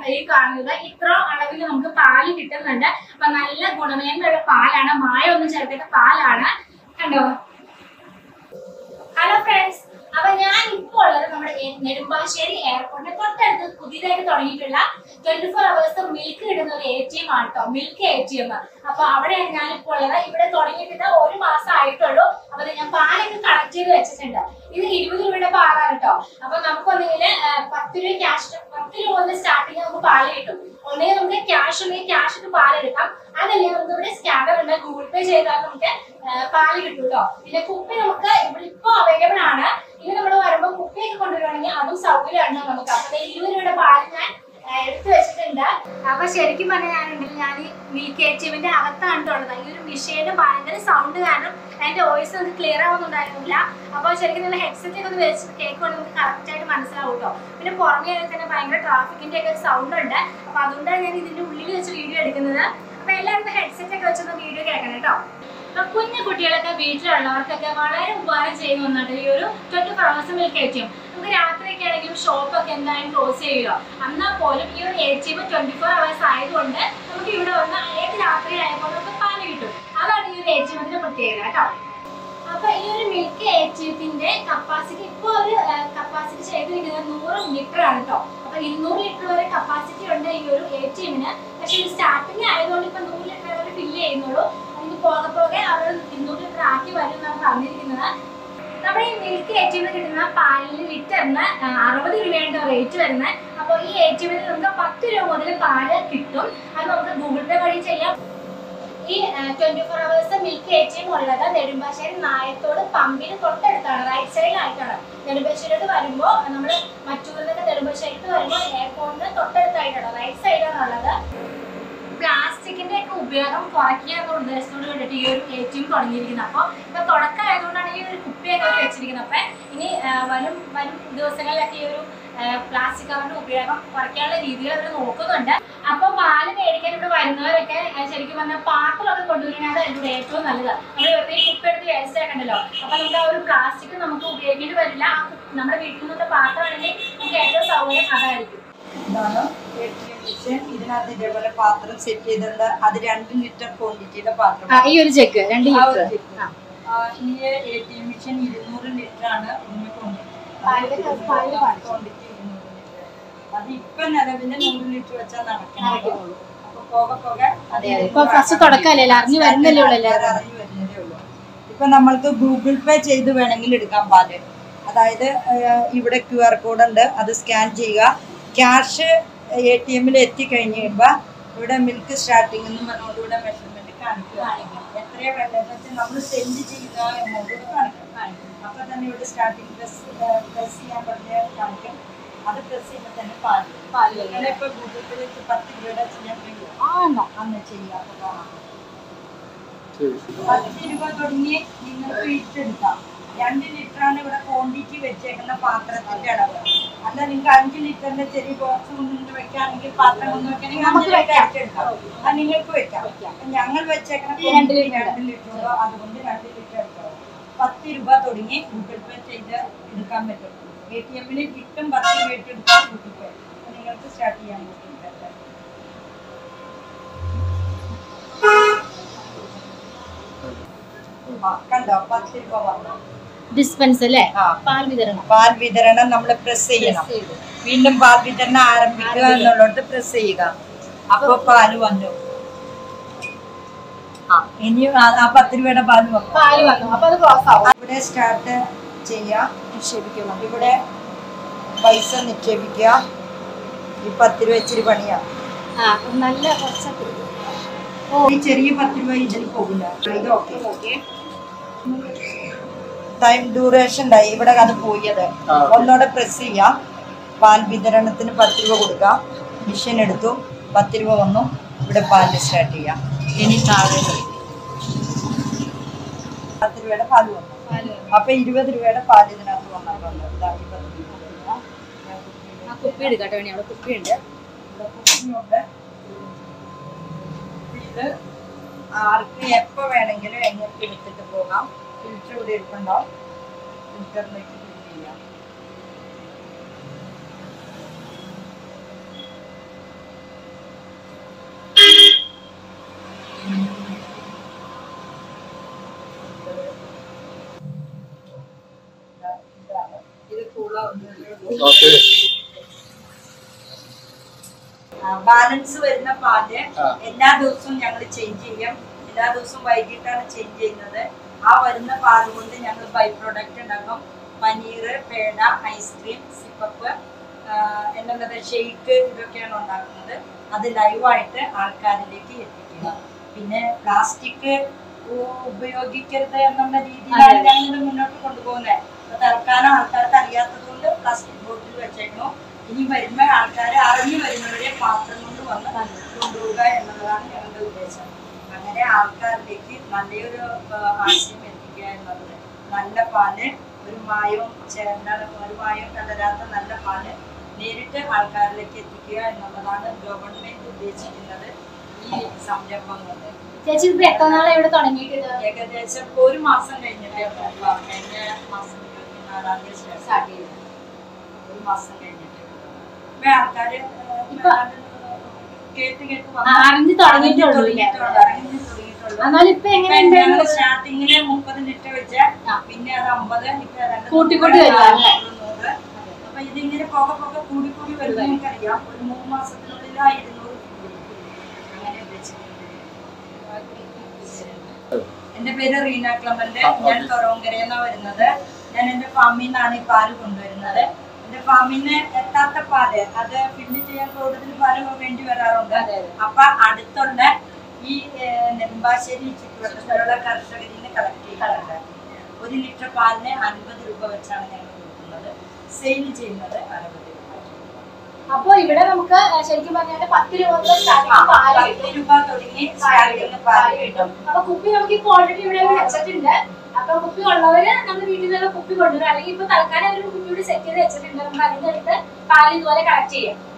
ഈ കാണുന്നത് ഇത്ര അളവിൽ നമുക്ക് പാല് കിട്ടുന്നുണ്ട് അപ്പൊ നല്ല ഗുണമേന്മയുള്ള പാലാണ് മായൊന്നും ചേർത്തിട്ട് പാലാണ് കണ്ടോ ഹലോ ഫ്രണ്ട്സ് അപ്പൊ ഞാൻ ഇപ്പോൾ ഉള്ളത് നമ്മുടെ എ- നെടുമ്പാശ്ശേരി എയർപോർട്ടിന് തൊട്ടടുത്ത് പുതിയതായിട്ട് തുടങ്ങിയിട്ടുള്ള ട്വന്റി ഫോർ അവേഴ്സ് മിൽക്ക് കിട്ടുന്ന ഒരു എ ടി എം ആണ് കേട്ടോ മിൽക്ക് എ ടി എം അപ്പൊ അവിടെയാണ് ഞാനിപ്പോൾ ഉള്ളത് ഇവിടെ തുടങ്ങിയിട്ട് ഒരു മാസം ആയിട്ടുള്ളൂ അപ്പൊ ദേ ഞാൻ പാലൊക്കെ കളക്ട് ചെയ്ത് വെച്ചിട്ടുണ്ട് ഇത് ഇരുപത് രൂപയുടെ പാലാണ് കേട്ടോ അപ്പൊ നമുക്കൊന്നെങ്കിൽ പത്ത് രൂപ ക്യാഷ് പത്ത് രൂപ മുതൽ സ്റ്റാർട്ടിങ് നമുക്ക് പാല് കിട്ടും ഒന്നെങ്കിൽ നമുക്ക് ക്യാഷ് ഉണ്ടെങ്കിൽ ക്യാഷ് ഇട്ട് പാല് എടുക്കാം അതല്ലെങ്കിൽ നമുക്ക് ഇവിടെ സ്കാനർ ഉണ്ട് ഗൂഗിൾ പേ ചെയ്താൽ നമുക്ക് ആ, പാല് കിട്ടും കേട്ടോ പിന്നെ കുപ്പി നമുക്ക് ഇവിടെ ഇപ്പൊ അവൈലബിൾ ആണ് ഇനി നമ്മൾ വരുമ്പോൾ കുപ്പിയൊക്കെ കൊണ്ടുവരുവാണെങ്കിൽ അതും സൗകര്യമാണ് നമുക്ക് അപ്പൊ ദേ ഇരുപത് രൂപയുടെ പാല് ഞാൻ ആ, എടുത്തു വെച്ചിട്ടുണ്ട് അപ്പൊ ശരിക്കും പറഞ്ഞാൽ ഞാനുണ്ടല്ലോ ഞാൻ ഈ മിൽക്ക് എച്ചിമിന്റെ അകത്താണ് ട്ടോ ഉള്ളത് ഈ ഒരു മെഷീന്റെ ഭയങ്കര സൗണ്ട് കാരണം അതിന്റെ വോയിസ് നമുക്ക് ക്ലിയർ ആവുന്നുണ്ടായിരുന്നില്ല അപ്പോൾ ശരിക്കും നിങ്ങൾ ഹെഡ്സെറ്റ് ഒക്കെ ഒന്ന് വെച്ച് കേൾക്കുവാണെങ്കിൽ നമുക്ക് കറക്റ്റ് ആയിട്ട് മനസ്സിലാവും കേട്ടോ പിന്നെ പുറമേ ആണെങ്കിൽ തന്നെ ഭയങ്കര ട്രാഫിക്കിന്റെ ഒക്കെ ഒരു സൗണ്ട് ഉണ്ട് അപ്പൊ അതുകൊണ്ടാണ് ഞാൻ ഇതിന്റെ ഉള്ളിൽ വെച്ച് വീഡിയോ എടുക്കുന്നത് അപ്പൊ എല്ലാവരും ഹെഡ്സെറ്റ് ഒക്കെ വെച്ചൊന്ന് വീഡിയോ കേൾക്കണം കേട്ടോ അപ്പൊ കുഞ്ഞു കുട്ടികളൊക്കെ വീട്ടിലുള്ളവർക്കൊക്കെ വളരെ ഉപകാരം ചെയ്യുന്ന ഒന്നാണ് ഈ ഒരു twenty four hours milk A T M നമുക്ക് രാത്രിയൊക്കെ ആണെങ്കിലും ഷോപ്പൊക്കെ എന്തായാലും ക്ലോസ് ചെയ്യുമല്ലോ എന്നാൽ പോലും ഈ ഒരു A T M twenty four hours ആയതുകൊണ്ട് നമുക്ക് ഇവിടെ വന്ന് ഏത് രാത്രി ആയപ്പോൾ നമുക്ക് പാല് കിട്ടും അതാണ് ഈ ഒരു എ ടി എമ്മിന്റെ പ്രത്യേകത കേട്ടോ അപ്പൊ ഈ ഒരു മിൽക്ക് എ ടി എമ്മിന്റെ കപ്പാസിറ്റി ഇപ്പോൾ ഒരു കപ്പാസിറ്റി ചെയ്തിരിക്കുന്നത് നൂറ് ലിറ്റർ ആണ് കേട്ടോ അപ്പൊ ഇരുന്നൂറ് ലിറ്റർ വരെ കപ്പാസിറ്റി ഉണ്ട് ഈ ഒരു എ ടി എമ്മിന് പക്ഷേ ഇത് സ്റ്റാർട്ടിങ് ആയതുകൊണ്ട് ഇപ്പൊ നൂറ് ലിറ്റർ വരെ ഫില്ല് ചെയ്യുന്നുള്ളൂ അതിന് പോകെ പോകെ അവർ ഇരുന്നൂറ് ലിറ്റർ ആക്കി വരും എന്നാണ് പറഞ്ഞിരിക്കുന്നത് നമ്മുടെ ഈ മിൽക്ക് എ ടി എമ്മിൽ കിട്ടുന്ന പാലിന് ലിറ്ററിന് ആ, അറുപത് രൂപയുടെ റേറ്റ് വരുന്നത് അപ്പോൾ ഈ എ ടി എമ്മിൽ നമുക്ക് പത്ത് രൂപ മുതൽ പാല് കിട്ടും അത് നമുക്ക് ഗൂഗിൾ പേ വഴി ചെയ്യാം ഈ twenty four hours milk A T M ഉള്ളത് നെടുമ്പാശ്ശേരി നായത്തോട് പമ്പിന് തൊട്ടടുത്താണ് റൈറ്റ് സൈഡിലായിട്ടാണ് നെടുമ്പാശ്ശേരിയോട്ട് വരുമ്പോൾ നമ്മൾ മറ്റൂരിൽ നിന്നൊക്കെ നെടുമ്പാശ്ശേരിക്ക് വരുമ്പോൾ എയർപോർട്ടിന് തൊട്ടടുത്തായിട്ടാണ് റൈറ്റ് സൈഡാണ് ഉള്ളത് പ്ലാസ്റ്റിക്കിന്റെ ഒക്കെ ഉപയോഗം കുറയ്ക്കുക എന്ന ഉദ്ദേശത്തോട് വേണ്ടിയിട്ട് ഈ ഒരു എ ടി എം തുടങ്ങിയിരിക്കുന്നത് അപ്പോൾ ഇപ്പൊ തുടക്കമായതുകൊണ്ടാണ് ഈ ഒരു കുപ്പിയൊക്കെ അവർ വെച്ചിരിക്കുന്നത് അപ്പൊ ഇനി ആ, വരും വരും ദിവസങ്ങളിലൊക്കെ ഈ ഒരു പ്ലാസ്റ്റിക് കവറിന്റെ ഉപയോഗം കുറയ്ക്കാനുള്ള രീതികൾ അവർ നോക്കുന്നുണ്ട് അപ്പൊ പാല് മേടിക്കാൻ ഇവിടെ വരുന്നവരൊക്കെ ആ, ശരിക്കും പറഞ്ഞാൽ പാത്രമൊക്കെ കൊണ്ടുവരുന്നത് ഇവിടെ ഏറ്റവും നല്ലത് നമ്മൾ വെറുതെ ഈ കുപ്പി എടുത്ത് വേസ്റ്റ് ആക്കണ്ടല്ലോ അപ്പൊ നമുക്ക് ആ ഒരു പ്ലാസ്റ്റിക് നമുക്ക് ഉപയോഗിക്കേണ്ടി വരില്ല ആ കു- നമ്മുടെ വീട്ടിൽ നിന്നത്തെ പാത്രമാണെങ്കിൽ നമുക്ക് ഏറ്റവും സൗകര്യം അതായിരിക്കും ഇതാണ് ATM മെഷീൻ ഇതിനകത്ത് ഇതേപോലെ പാത്രം സെറ്റ് ചെയ്തിട്ടുണ്ട് അത് രണ്ട് ലിറ്റർ ക്വാണ്ടിറ്റിയുടെ പാത്രം ഈ ഒരു ചെക്ക് രണ്ട് ആ ഒരു ലിറ്റർ. ആ, ഈ എ ടി എം മെഷീൻ ഇരുന്നൂറ് ലിറ്റർ ആണ് ഇതിന് പാലിന്റെ പാലിന്റെ quantity. ക്വാണ്ടിറ്റി ഇരുന്നൂറ് ലിറ്റർ അത് ഇപ്പൊ നിലവില് നൂറ് ലിറ്റർ വെച്ചാൽ നടക്കുന്നത് അപ്പൊ പോകെ പോകെ അത് ഇപ്പൊ ഫസ്റ്റ് തുടക്കമല്ലേ അറിഞ്ഞു വരുന്നല്ലേ ഉള്ളൂ എല്ലാവരും അറിഞ്ഞു വരുന്നതേ ഉള്ളൂ ഇപ്പൊ നമ്മൾക്ക് ഗൂഗിൾ പേ ചെയ്ത് വേണമെങ്കിൽ എടുക്കാൻ പാല് അതായത് ഏഹ്, ഇവിടെ ക്യു ആർ കോഡ് ഉണ്ട് അത് സ്കാൻ ചെയ്യുക ക്യാഷ് എ ടി എമ്മിൽ എത്തിക്കഴിഞ്ഞ് കഴിയുമ്പോൾ ഇവിടെ മിൽക്ക് സ്റ്റാർട്ടിംഗ് എന്ന് പറഞ്ഞുകൊണ്ട് ഇവിടെ മെഷർമെന്റ് കാണിക്കുക എത്രയാ വേണ്ടതെന്ന് വെച്ചാൽ നമ്മൾ സെൻഡ് ചെയ്യുന്ന എമൗണ്ട് കാണിക്കും അപ്പൊ തന്നെ ഇവിടെ സ്റ്റാർട്ടിംഗ് പ്രസ് പ്രസ് ചെയ്യാൻ പറഞ്ഞ കാണിക്കും അത് പ്രസ് ചെയ്യുമ്പോൾ തന്നെ പാല് പാല് നിങ്ങളിപ്പോ ഗൂഗിൾ പേ വെച്ച് പത്ത് രൂപയുടെ ചെയ്യാൻ കഴിയും ആണോ അന്ന് ചെയ്യാം അപ്പൊ കാണാം പത്ത് രൂപ തുടങ്ങി നിങ്ങൾക്ക് ഇട്ടെടുക്കാം രണ്ട് ലിറ്ററാണ് ഇവിടെ ക്വാണ്ടിറ്റി വെച്ചേക്കുന്ന പാത്രത്തിന്റെ അളവ് അല്ല നിങ്ങൾക്ക് അഞ്ച് ലിറ്ററിന്റെ ചെറിയ ബോക്സ് കൊണ്ടുവന്ന് വെക്കുകയാണെങ്കിൽ പാത്രം കൊണ്ട് വെക്കണമെങ്കിൽ അഞ്ച് ലിറ്റർ അടിച്ചെടുക്കാം അത് നിങ്ങൾക്ക് വെക്കാം അപ്പൊ ഞങ്ങൾ വെച്ചേക്കുന്ന രണ്ട് quantity ലിറ്റർ. രണ്ട് ലിറ്റർ ഉള്ളൂ അതുകൊണ്ട് രണ്ട് ലിറ്റർ എടുക്കാം പത്ത് രൂപ തുടങ്ങി ഗൂഗിൾ പേ ചെയ്ത് എടുക്കാൻ പറ്റും എ ടി എമ്മിൽ കിട്ടും പത്ത് രൂപ ഇട്ട് എടുക്കാം ഗൂഗിൾ പേ അപ്പൊ നിങ്ങൾക്ക് സ്റ്റാർട്ട് ചെയ്യാൻ പറ്റും ആ, കണ്ടോ പത്ത് രൂപ വന്നു ഡിസ്പെൻസ് അല്ലേ ആ. പാൽ വിതരണം പാൽ വിതരണം നമ്മൾ പ്രസ് ചെയ്യണം വീണ്ടും പാൽ വിതരണം ആരംഭിക്കുക എന്നുള്ളത് പ്രസ് ചെയ്യുക അപ്പൊ പാല് വന്നു ആ ഇനി ആ- ആ പത്ത് രൂപയുടെ പാല് വന്നു പാല് വന്നു അപ്പൊ അത് ക്ലോസ് ആവും ഇവിടെ സ്റ്റാർട്ട് ചെയ്യാം നിക്ഷേപിക്കണം ഇവിടെ പൈസ നിക്ഷേപിക്കുക ഈ പത്ത് രൂപ ഇച്ചിരി പണിയാ ആ നല്ല കുറച്ച് ഈ ചെറിയ പത്ത് രൂപ ഇതിൽ പോകില്ല ഇത് ഓക്കെ ഓക്കെ ടൈം ഡ്യൂറേഷൻ ഉണ്ടായി ഇവിടെ അത് പോയത് ഒന്നോടെ പ്രസ് ചെയ്യാം പാൽ വിതരണത്തിന് പത്ത് രൂപ കൊടുക്കാം മിഷൻ എടുത്തു പത്ത് രൂപ വന്നു ഇവിടെ പാല് സ്റ്റാർട്ട് ചെയ്യാം ഇനി താഴെ പത്ത് രൂപയുടെ പാല് വന്നു പാല് അപ്പൊ ഇരുപത് രൂപയുടെ പാല് ഇതിനകത്ത് വന്നിട്ടുണ്ട് ഇതാ ഈ പത്ത് രൂപ. ആ കുപ്പി എടുക്കട്ടെ വേണി അവിടെ കുപ്പിയുണ്ട് ഇവിടെ കുപ്പിയുണ്ട്. ഇത് ആർക്ക് എപ്പോ വേണമെങ്കിലും എങ്ങനെ എടുത്തിട്ട് പോകാം ഫിൽറ്റർ ഇവിടെ ഇരിപ്പുണ്ടോ ഫിൽറ്ററിലേക്ക് ഫിൽ ചെയ്യാം ഓക്കെ ബാലൻസ് വരുന്ന പാല് ആ. എല്ലാ ദിവസവും ഞങ്ങൾ ചേഞ്ച് ചെയ്യും എല്ലാ ദിവസവും വൈകിട്ടാണ് ചേഞ്ച് ചെയ്യുന്നത് ആ വരുന്ന പാല് കൊണ്ട് ഞങ്ങൾ ബൈ പ്രോഡക്റ്റ് ഉണ്ടാക്കും പനീർ പേട ഐസ്ക്രീം സിപ്പപ്പ് എന്നുള്ളത് ഷെയ്ക്ക് ഇതൊക്കെയാണ് ഉണ്ടാക്കുന്നത് അത് ലൈവായിട്ട് ആൾക്കാരിലേക്ക് എത്തിക്കുക പിന്നെ പ്ലാസ്റ്റിക് ഉപയോഗിക്കരുത് എന്നുള്ള രീതിയിലാണ് ഞങ്ങൾ മുന്നോട്ട് കൊണ്ടുപോകുന്നത് അപ്പൊ തൽക്കാലം ആൾക്കാർക്ക് അറിയാത്തത് കൊണ്ട് പ്ലാസ്റ്റിക് ബോട്ടിൽ വെച്ചേക്കണം ഇനി വരുന്ന ആൾക്കാർ അറിഞ്ഞു വരുന്നവരെ പാത്രം കൊണ്ട് വന്ന് കൊണ്ടുപോവുക എന്നുള്ളതാണ് ഞങ്ങളുടെ ഉദ്ദേശം അങ്ങനെ ആൾക്കാരിലേക്ക് നല്ലൊരു ആ, ആശയം എത്തിക്കുക എന്നുള്ളത് നല്ല പാല് ഒരു മായവും ചേർന്ന ഒരു മായവും കലരാത്ത നല്ല പാല് നേരിട്ട് ആൾക്കാരിലേക്ക് എത്തിക്കുക എന്നുള്ളതാണ് ഗവൺമെന്റ് ഉദ്ദേശിക്കുന്നത് ഈ സംരംഭം കൊണ്ട് ചേച്ചി ഇപ്പൊ എത്ര നാളെ ഇവിടെ തുടങ്ങിയിട്ട് ഏകദേശം ഒരു മാസം കഴിഞ്ഞിട്ടേ ഉള്ളൂ. കഴിഞ്ഞ മാസം ഇരുപത്തിനാലാം തീയതി സ്റ്റാർട്ട് സ്റ്റാർട്ട് ചെയ്തത് ഒരു മാസം കഴിഞ്ഞിട്ടേ ഉള്ളൂ. ഇപ്പൊ ആൾക്കാര് ഇപ്പൊ- അത് കേട്ട് കേട്ട് ആ, അറിഞ്ഞ് തുടങ്ങിയിട്ടുള്ളൂ ഇല്ലേ? തുടങ്ങിയിട്ടുള്ളൂ, അറിഞ്ഞ് തുടങ്ങിയിട്ടുള്ളൂ. എന്നാലും ഇപ്പൊ എങ്ങനെയുണ്ട് ഞങ്ങള് സ്റ്റാർട്ടിങ്ങില് മുപ്പത് ലിറ്റർ വെച്ച് ആ. പിന്നെ അത് അമ്പത് ഇപ്പൊ രണ്ട് കൂട്ടി നൂറ്, കൂട്ടി വരുവാ അല്ലേ? നൂറ്. അപ്പൊ ഇതിങ്ങനെ പോകെ പോകെ കൂടി കൂടി വരുന്നത് എനിക്കറിയാം ഒരു മൂന്ന് മാസത്തിനുള്ളിൽ ആ ഇരുന്നൂറ് കൂടി. അങ്ങനെ വെച്ചിട്ടുണ്ട് എന്റെ പേര് റീന ക്ലമന്റ് ഞാൻ തൊറവങ്കരയെന്നാ വരുന്നത് ഞാൻ എന്റെ ഫാമിൽ നിന്നാണ് ഈ പാല് കൊണ്ടുവരുന്നത് എന്റെ ഫാമിന് എത്താത്ത പാല് അത് ഫില്ല് ചെയ്യാൻ കൂടുതൽ പാല് വേണ്ടി വരാറുണ്ട് അതെ, അതെ. അപ്പൊ അടുത്തുള്ള ഈ ഏഹ്, നെടുമ്പാശ്ശേരി ചുറ്റുവട്ടത്തിലുള്ള കർഷകരിൽ നിന്ന് കളക്ട് ചെയ്യാറുണ്ട് ഒരു ലിറ്റർ പാലിന് അൻപത് രൂപ വെച്ചാണ് ഞങ്ങൾ കൊടുക്കുന്നത് സെയിൽ ചെയ്യുന്നത് അറുപത് രൂപ അപ്പൊ ഇവിടെ നമുക്ക് ശരിക്കും പറഞ്ഞാൽ പത്ത് രൂപ മുതൽ സ്റ്റാർട്ടിങ് പാല് പത്ത് കിട്ടും രൂപ തുടങ്ങി സ്റ്റാർട്ടിങ് പാല് കിട്ടും അപ്പൊ കുപ്പി നമുക്ക് ഇപ്പൊ ഓൾറെഡി ഇവിടെ വെച്ചിട്ടുണ്ട് അപ്പൊ കുപ്പി ഉള്ളവര് നമ്മുടെ വീട്ടിൽ നിന്ന് കുപ്പി കൊണ്ടുവരും അല്ലെങ്കിൽ ഇപ്പൊ തൽക്കാലം ഒരു കുപ്പി കൂടി സെറ്റ് ചെയ്ത് വെച്ചിട്ടുണ്ട് നമുക്ക് അതിന്റെ അടുത്ത് പാല് ഇതുപോലെ കളക്ട് ചെയ്യാം